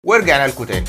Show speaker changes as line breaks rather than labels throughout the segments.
ورجعنا لكم تاني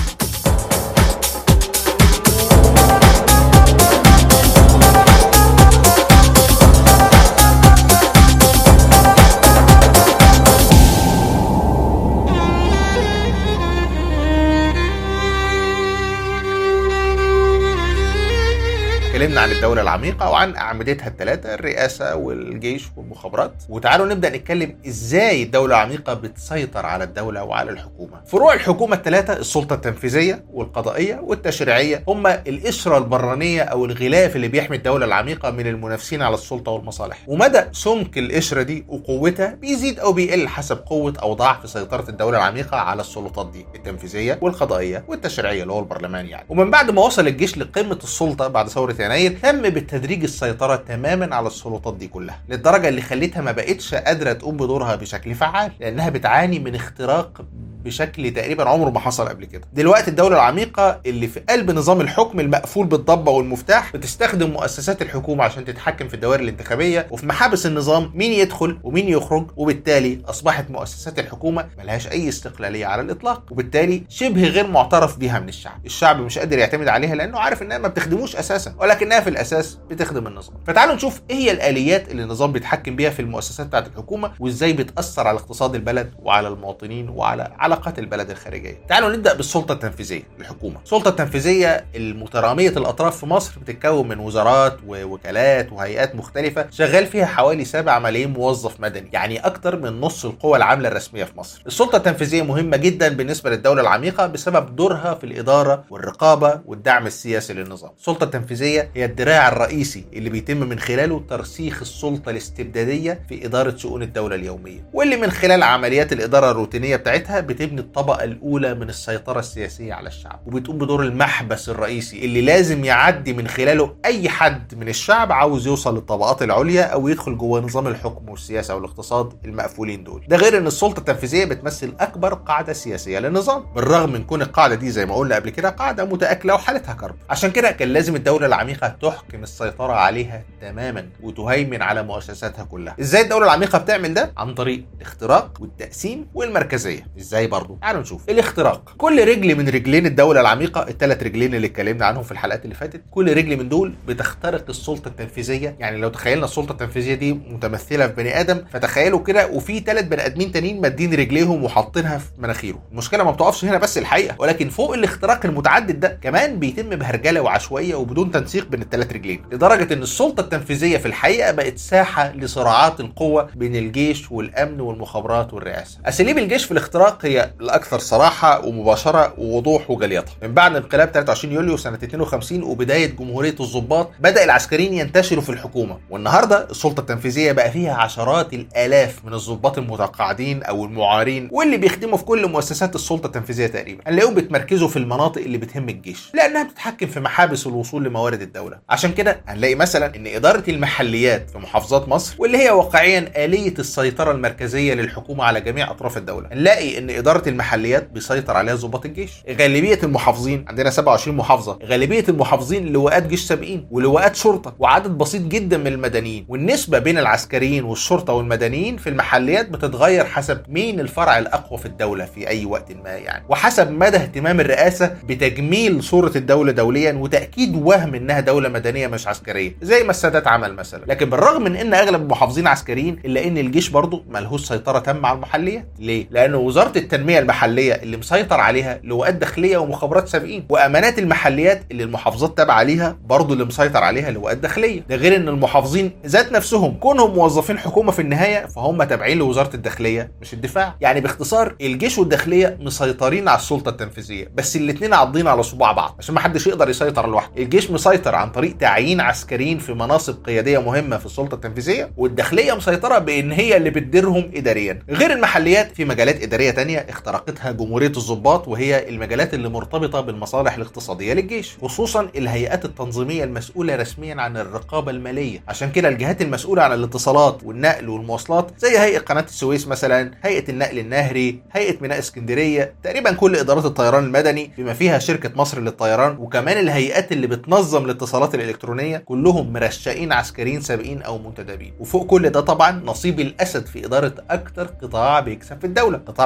اتكلمنا عن الدولة العميقة وعن أعمدتها الثلاثة الرئاسة والجيش والمخابرات وتعالوا نبدأ نتكلم إزاي الدولة العميقة بتسيطر على الدولة وعلى الحكومة فروع الحكومة الثلاثة السلطة التنفيذية والقضائية والتشريعية هم القشرة البرانية أو الغلاف اللي بيحمي الدولة العميقة من المنافسين على السلطة والمصالح ومدى سمك القشرة دي وقوتها بيزيد أو بيقل حسب قوة أو ضعف سيطرة الدولة العميقة على السلطات دي التنفيذية والقضائية والتشريعية اللي هو البرلمان يعني ومن بعد ما وصل الجيش لقمة السلطة بعد ثورة يناير تم بالتدريج السيطرة تماما على السلطات دي كلها للدرجة اللي خلتها ما بقتش قادرة تقوم بدورها بشكل فعال لأنها بتعاني من اختراق بشكل تقريبا عمره ما حصل قبل كده دلوقتي الدولة العميقة اللي في قلب نظام الحكم المقفول بالضبة والمفتاح بتستخدم مؤسسات الحكومة عشان تتحكم في الدوائر الانتخابية وفي محابس النظام مين يدخل ومين يخرج وبالتالي أصبحت مؤسسات الحكومة ملهاش أي استقلالية على الإطلاق وبالتالي شبه غير معترف بها من الشعب الشعب مش قادر يعتمد عليها لأنه عارف إنها ما بتخدموش أساسا ولكنها في الأساس بتخدم النظام فتعالوا نشوف إيه هي الآليات اللي النظام بيتحكم بيها في المؤسسات بتاعت الحكومة وإزاي بتأثر على اقتصاد البلد وعلى المواطنين وعلى علاقات البلد الخارجية تعالوا نبدأ بالسلطة التنفيذية الحكومة السلطة التنفيذية المترامية الأطراف في مصر بتتكون من وزارات ووكالات وهيئات مختلفة شغال فيها حوالي 7 ملايين موظف مدني يعني أكتر من نص القوى العاملة الرسمية في مصر السلطة التنفيذية مهمة جدا بالنسبة للدولة العميقة بسبب دورها في الإدارة والرقابة والدعم السياسي للنظام السلطة التنفيذية هي الدراع الرئيسي اللي بيتم من خلاله ترسيخ السلطة الاستبدادية في إدارة شؤون الدولة اليومية واللي من خلال عمليات الإدارة الروتينية بتاعتها بتبني الطبقة الأولى من السيطرة السياسية على الشعب وبتقوم بدور المحبس الرئيسي اللي لازم يعدي من خلاله أي حد من الشعب عاوز يوصل للطبقات العليا أو يدخل جوه نظام الحكم والسياسة والاقتصاد المقفولين دول ده غير أن السلطة التنفيذية بتمثل أكبر قاعدة سياسية للنظام بالرغم من كون القاعدة دي زي ما قلنا قبل كده قاعدة متآكلة وحالتها كرب عشان كده كان لازم الدولة العميقة تحكم السيطرة عليها تماما وتهيمن على مؤسساتها كلها ازاي الدولة العميقة بتعمل ده عن طريق الاختراق والتقسيم والمركزية ازاي برضو تعالوا نشوف الاختراق كل رجل من رجلين الدولة العميقة الثلاث رجلين اللي اتكلمنا عنهم في الحلقات اللي فاتت كل رجل من دول بتخترق السلطة التنفيذية يعني لو تخيلنا السلطة التنفيذية دي متمثلة في بني آدم فتخيلوا كده وفي ثلاث بني آدمين تانيين مادين رجليهم وحاطينها في مناخيره المشكلة ما بتقفش هنا بس الحقيقة ولكن فوق الاختراق المتعدد ده كمان بيتم بهرجلة وعشوائية وبدون تنسيق بين الثلاث رجلين لدرجة ان السلطة التنفيذية في الحقيقة بقت ساحة لصراعات القوة بين الجيش والأمن والمخابرات والرئاسة أساليب الجيش في الاختراق هي الأكثر صراحة ومباشرة ووضوح وجليطة من بعد انقلاب 23 يوليو سنة 52 وبداية جمهورية الضباط بدأ العسكريين ينتشروا في الحكومة والنهاردة السلطة التنفيذية بقى فيها عشرات الآلاف من الضباط المتقاعدين أو المعارين واللي بيخدموا في كل مؤسسات السلطة التنفيذية تقريبا هنلاقيهم بيتمركزوا في المناطق اللي بتهم الجيش لأنها بتتحكم في محابس الوصول لموارد الدولة عشان كده هنلاقي مثلا إن إدارة المحليات في محافظات مصر واللي هي واقعيا آلية السيطرة المركزية للحكومة على جميع أطراف الدولة نلاقي إن إدارة المحليات بيسيطر عليها ضباط الجيش غالبية المحافظين عندنا 27 محافظة غالبية المحافظين لواءات جيش سابقين ولواءات شرطة وعدد بسيط جدا من المدنيين والنسبة بين العسكريين والشرطة والمدنيين في المحليات بتتغير حسب مين الفرع الأقوى في الدولة في أي وقت ما يعني وحسب مدى اهتمام الرئاسة بتجميل صورة الدولة دوليا وتأكيد وهم إنها دولة مدنية مش عسكرية زي ما السادات عمل مثلا لكن بالرغم من إن أغلب المحافظين عسكريين إلا إن الجيش برضه ملهوش سيطرة تامة على المحليات ليه؟ لأن وزارة التنمية المحلية اللي مسيطر عليها لواءات داخلية ومخابرات سابقين وأمانات المحليات اللي المحافظات تابعة ليها برضه اللي مسيطر عليها لواءات داخلية ده غير إن المحافظين ذات نفسهم كونهم موظفين حكومة في النهاية فهم تابعين لوزارة الداخلية مش الدفاع يعني باختصار الجيش والداخلية مسيطرين على السلطة التنفيذية بس الاثنين عاضين على صباع بعض عشان ما حدش يقدر يسيطر لوحده الجيش مسيطر عن طريق تعيين عسكريين في مناصب قيادية مهمة في السلطة التنفيذية والداخلية مسيطرة بإن هي اللي بتديرهم إداريا غير المحليات في مجالات إدارية تانية اخترقتها جمهورية الضباط وهي المجالات اللي مرتبطة بالمصالح الاقتصادية للجيش خصوصا الهيئات التنظيمية المسؤولة رسميا عن الرقابة المالية عشان كده الجهات المسؤولة عن الاتصالات والنقل والمواصلات زي هيئة قناة السويس مثلا هيئة النقل النهري هيئة ميناء اسكندرية تقريبا كل إدارات الطيران المدني بما فيها شركة مصر للطيران وكمان الهيئات اللي بتنظم الاتصالات الإلكترونية كلهم مرشقين عسكريين سابقين أو منتدبين وفوق كل ده طبعا نصيب الأسد في إدارة أكتر قطاع بيكسب في الدولة قطاع البترول والغاز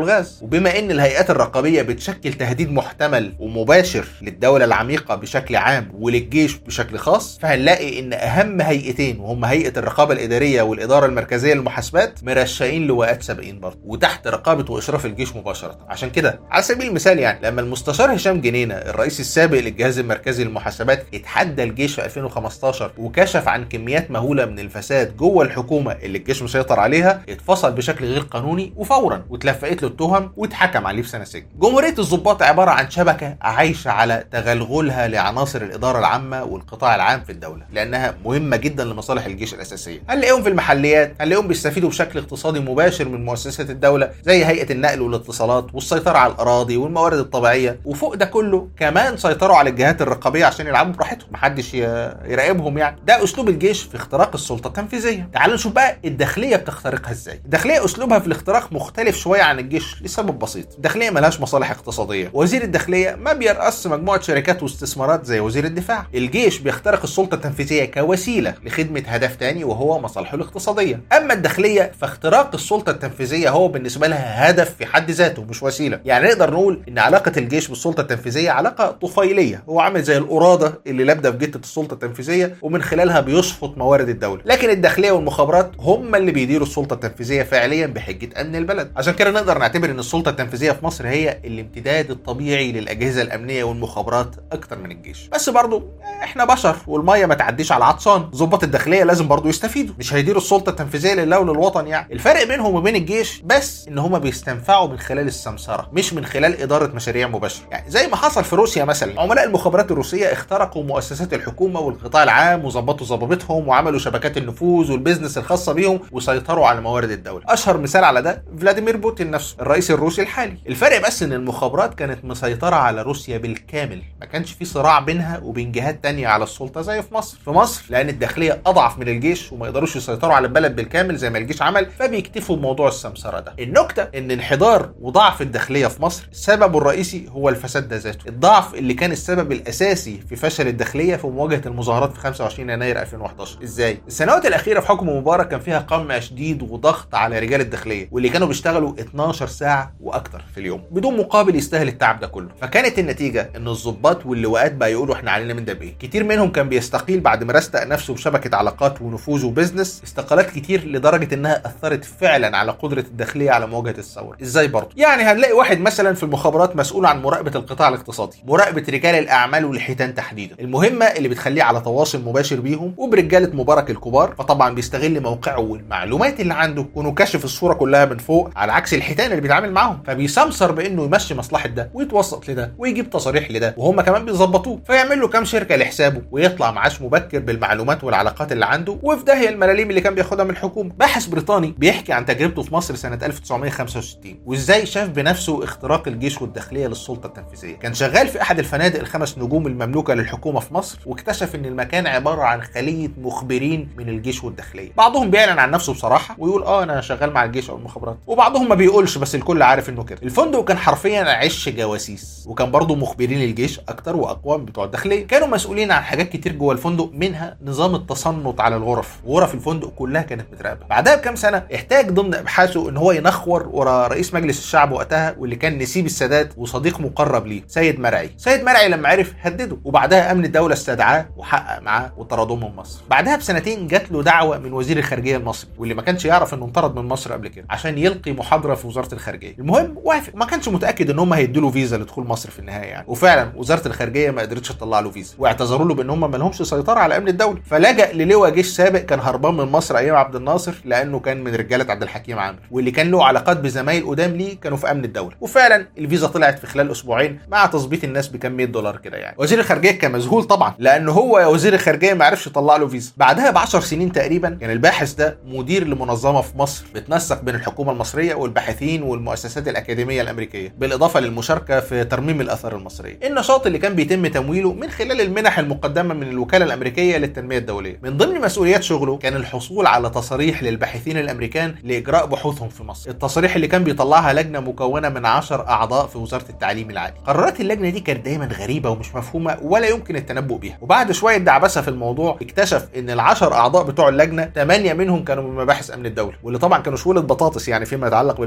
والغاز وبما ان الهيئات الرقابيه بتشكل تهديد محتمل ومباشر للدوله العميقه بشكل عام وللجيش بشكل خاص فهنلاقي ان اهم هيئتين وهم هيئه الرقابه الاداريه والاداره المركزيه للمحاسبات مرشقين لواءات سابقين برضه وتحت رقابه واشراف الجيش مباشره عشان كده على سبيل المثال يعني لما المستشار هشام جنينه الرئيس السابق للجهاز المركزي للمحاسبات اتحدى الجيش في 2015 وكشف عن كميات مهوله من الفساد جوه الحكومه اللي الجيش مسيطر عليها اتفصل بشكل غير قانوني وفورا واتلفقت له التهم واتحكم عليه بسنه سجن. جمهوريه الضباط عباره عن شبكه عايشه على تغلغلها لعناصر الاداره العامه والقطاع العام في الدوله لانها مهمه جدا لمصالح الجيش الاساسيه. هنلاقيهم في المحليات، هنلاقيهم بيستفيدوا بشكل اقتصادي مباشر من مؤسسات الدوله زي هيئه النقل والاتصالات والسيطره على الاراضي والموارد الطبيعيه وفوق ده كله كمان سيطروا على الجهات الرقابيه عشان يلعبوا براحتهم محدش يراقبهم يعني ده اسلوب الجيش في اختراق السلطه التنفيذيه تعالوا نشوف بقى الداخليه بتخترقها ازاي الداخليه اسلوبها في الاختراق مختلف شويه عن الجيش لسبب بسيط الداخليه ملهاش مصالح اقتصاديه وزير الداخليه ما بيرأس مجموعه شركات واستثمارات زي وزير الدفاع الجيش بيخترق السلطه التنفيذيه كوسيله لخدمه هدف تاني وهو مصالحه الاقتصاديه اما الداخليه فاختراق السلطه التنفيذيه هو بالنسبه لها هدف في حد ذاته مش وسيله يعني نقدر نقول ان علاقه الجيش بالسلطه التنفيذيه علاقه طفيليه هو عامل زي القراده اللي لابده في جته السلطه التنفيذيه ومن خلالها بيشفط موارد الدوله لكن الداخليه والمخابرات هم اللي بيديروا السلطه التنفيذيه فعليا بحجه امن البلد عشان كده نقدر نعتبر ان السلطه التنفيذيه في مصر هي الامتداد الطبيعي للاجهزه الامنيه والمخابرات اكتر من الجيش بس برضو احنا بشر والميه ما تعديش على عطشان ظباط الداخليه لازم برضو يستفيدوا مش هيديروا السلطه التنفيذيه لله وللوطن يعني الفرق بينهم وبين الجيش بس ان هم بيستنفعوا من خلال السمسره مش من خلال اداره مشاريع مباشره يعني زي ما حصل في روسيا مثلا عملاء المخابرات الروسيه اخترقوا مؤسسات الحكومه والقطاع العام وظبطوا ضبابتهم وعملوا شبكات النفوذ والبيزنس الخاصه بيهم وسيطروا على موارد الدوله اشهر مثال على ده فلاديمير بوتين نفسه الرئيس الروسي الحالي الفرق بس ان المخابرات كانت مسيطره على روسيا بالكامل ما كانش في صراع بينها وبين جهات تانية على السلطه زي في مصر في مصر لان الداخليه اضعف من الجيش وما يقدروش يسيطروا على البلد بالكامل زي ما الجيش عمل فبيكتفوا بموضوع السمسره ده النكته ان انحدار وضعف الداخليه في مصر سببه الرئيسي هو الفساد ده ذاته الضعف اللي كان السبب الاساسي في فشل الداخليه في مواجهه المظاهرات في 25 يناير 2011 ازاي السنوات الاخيره في حكم مبارك كان فيها قمع شديد وضغط على رجال الداخليه واللي كانوا بيشتغلوا 12 ساعه واكتر في اليوم بدون مقابل يستاهل التعب ده كله فكانت النتيجه ان الضباط واللواءات بقى يقولوا احنا علينا من ده بايه كتير منهم كان بيستقيل بعد ما رستق نفسه بشبكه علاقات ونفوذ وبزنس استقالات كتير لدرجه انها اثرت فعلا على قدره الداخليه على مواجهه الثوره ازاي برضه يعني هنلاقي واحد مثلا في المخابرات مسؤول عن مراقبه القطاع الاقتصادي مراقبه رجال الاعمال والحيتان تحديدا المهمه اللي بتخليه على تواصل مباشر بيهم وبرجاله مبارك الكبار فطبعا بيستغل موقعه والمعلومات اللي عنده وانه كاشف الصوره كلها من فوق على عكس الحيتان اللي بيتعامل معاهم فبيسمسر بانه يمشي مصلحه ده ويتوسط لده ويجيب تصاريح لده وهم كمان بيظبطوه فيعمل له كام شركه لحسابه ويطلع معاش مبكر بالمعلومات والعلاقات اللي عنده وفي داهيه الملاليم اللي كان بياخدها من الحكومه باحث بريطاني بيحكي عن تجربته في مصر سنه 1965 وازاي شاف بنفسه اختراق الجيش والداخليه للسلطه التنفيذيه كان شغال في احد الفنادق الخمس نجوم المملوكه للحكومه في مصر واكتشف ان المكان عباره عن خليه مخبرين من الجيش والداخليه بعضهم بيعلن عن نفسه بصراحه ويقول اه انا شغال مع الجيش او المخابرات وبعضهم ما بيقولش بس الكل عارف انه كده الفندق كان حرفيا عش جواسيس وكان برضه مخبرين الجيش اكتر واقوى من بتوع الداخليه كانوا مسؤولين عن حاجات كتير جوه الفندق منها نظام التصنت على الغرف غرف الفندق كلها كانت متراقبه بعدها بكام سنه احتاج ضمن ابحاثه ان هو ينخور ورا رئيس مجلس الشعب وقتها واللي كان نسيب السادات وصديق مقرب ليه سيد مرعي سيد مرعي لما عرف هدده وبعدها امن الدوله استدعاه وحقق معاه وطردوه من مصر بعدها بسنتين جات له دعوه من وزير الخارجيه المصري واللي ما كانش يعرف انه انطرد من مصر قبل كده عشان يلقي محاضره في وزاره الخارجيه المهم وافق ما كانش متاكد ان هم هيدوا له فيزا لدخول مصر في النهايه يعني وفعلا وزاره الخارجيه ما قدرتش تطلع له فيزا واعتذروا له بان هم ما لهمش سيطره على امن الدوله فلجا للواء جيش سابق كان هربان من مصر ايام عبد الناصر لانه كان من رجاله عبد الحكيم عامر واللي كان له علاقات بزمايل قدام ليه كانوا في امن الدوله وفعلا الفيزا طلعت في خلال اسبوعين مع تظبيط الناس بكام 100 دولار كده يعني وزير الخارجيه كان مذهول طبعا لان هو يا وزير الخارجيه ما عرفش يطلع له فيزا بعدها ب 10 سنين تقريبا كان الباحث ده مدير لمنظمه في مصر بتنسق بين الحكومه المصريه والباحثين والمؤسسات الاكاديميه الامريكيه بالاضافه للمشاركه في ترميم الاثار المصريه النشاط اللي كان بيتم تمويله من خلال المنح المقدمه من الوكاله الامريكيه للتنميه الدوليه من ضمن مسؤوليات شغله كان الحصول على تصاريح للباحثين الامريكان لاجراء بحوثهم في مصر التصاريح اللي كان بيطلعها لجنه مكونه من 10 اعضاء في وزاره التعليم العالي قرارات اللجنه دي كانت دايما غريبه ومش مفهومه ولا يمكن التنبؤ بيها وبعد شويه دعبسه في الموضوع اكتشف ان العشر اعضاء بتوع اللجنه ثمانيه منهم كانوا من مباحث امن الدوله واللي طبعا كانوا شويه بطاطس يعني فيما يتعلق بالبحث العلمي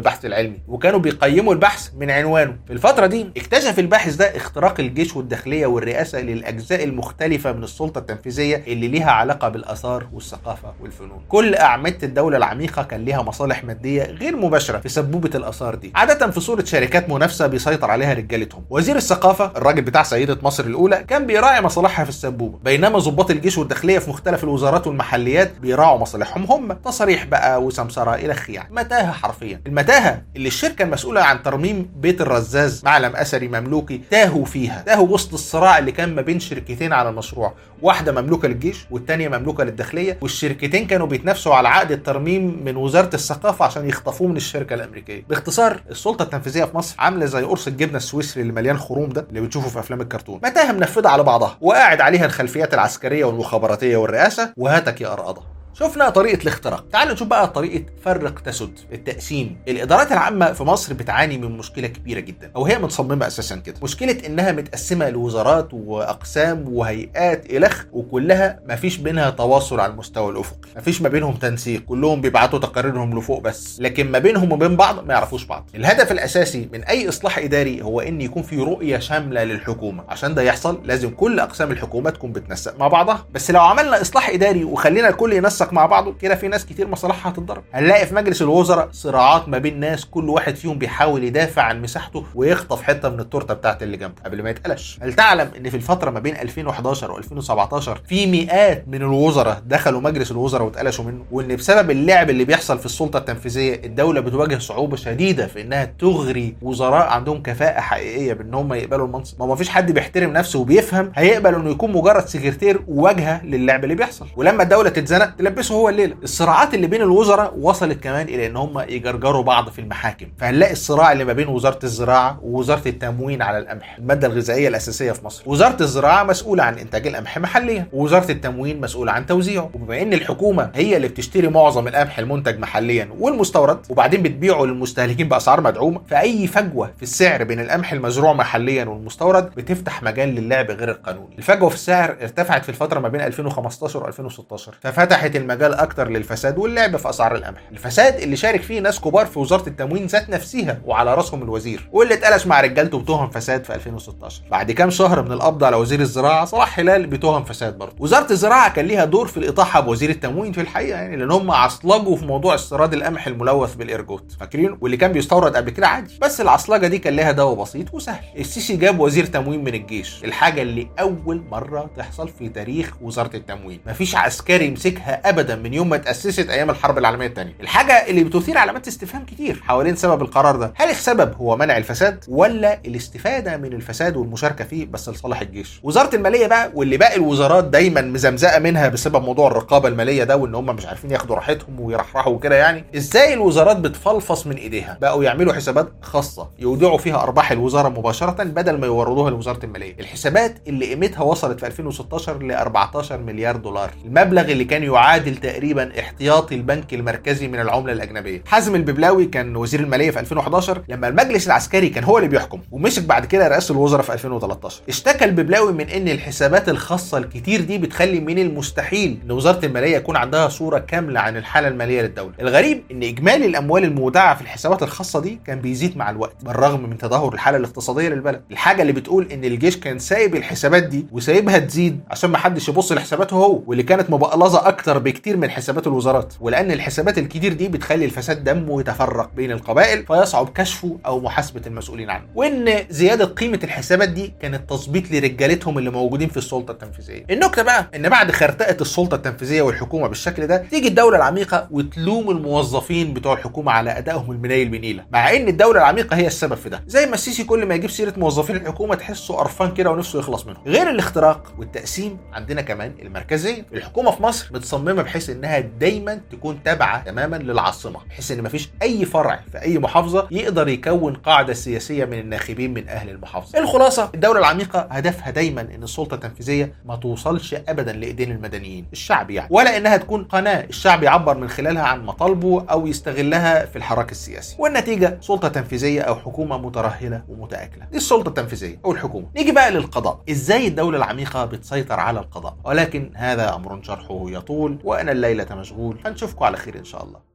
العلمي وكانوا بيقيموا البحث من عنوانه في الفتره دي اكتشف الباحث ده اختراق الجيش والداخليه والرئاسه للاجزاء المختلفه من السلطه التنفيذيه اللي ليها علاقه بالاثار والثقافه والفنون كل اعمده الدوله العميقه كان ليها مصالح ماديه غير مباشره في سبوبه الاثار دي عاده في صوره شركات منافسه بيسيطر عليها رجالتهم وزير الثقافه الراجل بتاع سيده مصر الاولى كان بيراعي مصالحها في السبوبه بينما ضباط الجيش والداخليه في مختلف الوزارات والمحليات بيراعوا مصالحهم هم تصاريح بقى وسمسره الى اخره متاهه حرفيا المتاهه اللي الشركه المسؤوله عن ترميم بيت الرزاز معلم اثري مملوكي تاهوا فيها تاهوا وسط الصراع اللي كان ما بين شركتين على المشروع واحده مملوكه للجيش والثانيه مملوكه للداخليه والشركتين كانوا بيتنافسوا على عقد الترميم من وزاره الثقافه عشان يخطفوه من الشركه الامريكيه باختصار السلطه التنفيذيه في مصر عامله زي قرص الجبنه السويسري اللي مليان خروم ده اللي بتشوفه في افلام الكرتون متاهه منفذه على بعضها وقاعد عليها الخلفيات العسكريه والمخابراتيه والرئاسه وهاتك يا ارقضه شفنا طريقة الاختراق تعال نشوف بقى طريقة فرق تسد التقسيم الإدارات العامة في مصر بتعاني من مشكلة كبيرة جدا أو هي متصممة أساسا كده مشكلة إنها متقسمة لوزارات وأقسام وهيئات إلخ وكلها مفيش بينها تواصل على المستوى الأفقي مفيش ما بينهم تنسيق كلهم بيبعتوا تقاريرهم لفوق بس لكن ما بينهم وبين بعض ما يعرفوش بعض الهدف الأساسي من أي إصلاح إداري هو إن يكون في رؤية شاملة للحكومة عشان ده يحصل لازم كل أقسام الحكومة تكون بتنسق مع بعضها بس لو عملنا إصلاح إداري وخلينا الكل ينسق مع بعضه كده في ناس كتير مصالحها هتتضرب هنلاقي في مجلس الوزراء صراعات ما بين ناس كل واحد فيهم بيحاول يدافع عن مساحته ويخطف حته من التورته بتاعت اللي جنبه قبل ما يتقلش هل تعلم ان في الفتره ما بين 2011 و2017 في مئات من الوزراء دخلوا مجلس الوزراء واتقلشوا منه وان بسبب اللعب اللي بيحصل في السلطه التنفيذيه الدوله بتواجه صعوبه شديده في انها تغري وزراء عندهم كفاءه حقيقيه بان هم يقبلوا المنصب ما فيش حد بيحترم نفسه وبيفهم هيقبل انه يكون مجرد سكرتير وواجهه للعب اللي بيحصل ولما الدوله تتزنق تلبسه هو الليله الصراعات اللي بين الوزراء وصلت كمان الى ان هم يجرجروا بعض في المحاكم فهنلاقي الصراع اللي ما بين وزاره الزراعه ووزاره التموين على القمح الماده الغذائيه الاساسيه في مصر وزاره الزراعه مسؤوله عن انتاج القمح محليا ووزاره التموين مسؤوله عن توزيعه وبما ان الحكومه هي اللي بتشتري معظم القمح المنتج محليا والمستورد وبعدين بتبيعه للمستهلكين باسعار مدعومه فاي فجوه في السعر بين القمح المزروع محليا والمستورد بتفتح مجال للعب غير القانوني الفجوه في السعر ارتفعت في الفتره ما بين 2015 و2016 ففتحت المجال اكتر للفساد واللعب في اسعار القمح الفساد اللي شارك فيه ناس كبار في وزاره التموين ذات نفسها وعلى راسهم الوزير واللي اتقلش مع رجالته بتهم فساد في 2016 بعد كام شهر من القبض على وزير الزراعه صلاح هلال بتهم فساد برضه وزاره الزراعه كان ليها دور في الاطاحه بوزير التموين في الحقيقه يعني لان هم عصلجوا في موضوع استيراد القمح الملوث بالارجوت فاكرين واللي كان بيستورد قبل كده عادي بس العصلجه دي كان لها دواء بسيط وسهل السيسي جاب وزير تموين من الجيش الحاجه اللي اول مره تحصل في تاريخ وزاره التموين مفيش عسكري يمسكها ابدا من يوم ما تاسست ايام الحرب العالميه الثانيه الحاجه اللي بتثير علامات استفهام كتير حوالين سبب القرار ده هل السبب هو منع الفساد ولا الاستفاده من الفساد والمشاركه فيه بس لصالح الجيش وزاره الماليه بقى واللي باقي الوزارات دايما مزمزقه منها بسبب موضوع الرقابه الماليه ده وان هم مش عارفين ياخدوا راحتهم ويرحرحوا وكده يعني ازاي الوزارات بتفلفص من ايديها بقوا يعملوا حسابات خاصه يودعوا فيها ارباح الوزاره مباشره بدل ما يوردوها لوزاره الماليه الحسابات اللي قيمتها وصلت في 2016 ل 14 مليار دولار المبلغ اللي كان يعادل تقريبا احتياطي البنك المركزي من العمله الاجنبيه حازم الببلاوي كان وزير الماليه في 2011 لما المجلس العسكري كان هو اللي بيحكم ومسك بعد كده رئاسه الوزراء في 2013 اشتكى الببلاوي من ان الحسابات الخاصه الكتير دي بتخلي من المستحيل ان وزاره الماليه يكون عندها صوره كامله عن الحاله الماليه للدوله الغريب ان اجمالي الاموال المودعه في الحسابات الخاصه دي كان بيزيد مع الوقت بالرغم من تدهور الحاله الاقتصاديه للبلد الحاجه اللي بتقول ان الجيش كان سايب الحسابات دي وسايبها تزيد عشان ما حدش يبص لحساباته هو واللي كانت مبقلظه اكتر بكتير من حسابات الوزارات ولان الحسابات الكتير دي بتخلي الفساد دمه يتفرق بين القبائل فيصعب كشفه او محاسبه المسؤولين عنه وان زياده قيمه الحسابات دي كانت تظبيط لرجالتهم اللي موجودين في السلطه التنفيذيه النكته بقى ان بعد خرتقه السلطه التنفيذيه والحكومه بالشكل ده تيجي الدوله العميقه وتلوم الموظفين بتوع الحكومه على ادائهم المنيل بنيله مع ان الدوله العميقه هي السبب في ده زي ما السيسي كل ما يجيب سيره موظفين الحكومه تحسه قرفان كده ونفسه يخلص منهم غير الاختراق والتقسيم عندنا كمان المركزيه الحكومه في مصر متصممه بحيث انها دايما تكون تابعه تماما للعاصمه بحيث ان مفيش اي فرع في اي محافظه يقدر يكون قاعده سياسيه من الناخبين من اهل المحافظه الخلاصه الدوله العميقه هدفها دايما ان السلطه التنفيذيه ما توصلش ابدا لايدين المدنيين الشعب يعني ولا انها تكون قناه الشعب يعبر من خلالها عن مطالبه او يستغلها في الحراك السياسي والنتيجه سلطه تنفيذيه او حكومه مترهله ومتاكله دي السلطه التنفيذيه او الحكومه نيجي بقى للقضاء ازاي الدوله العميقه بتسيطر على القضاء ولكن هذا امر شرحه يطول وانا الليله مشغول هنشوفكم على خير ان شاء الله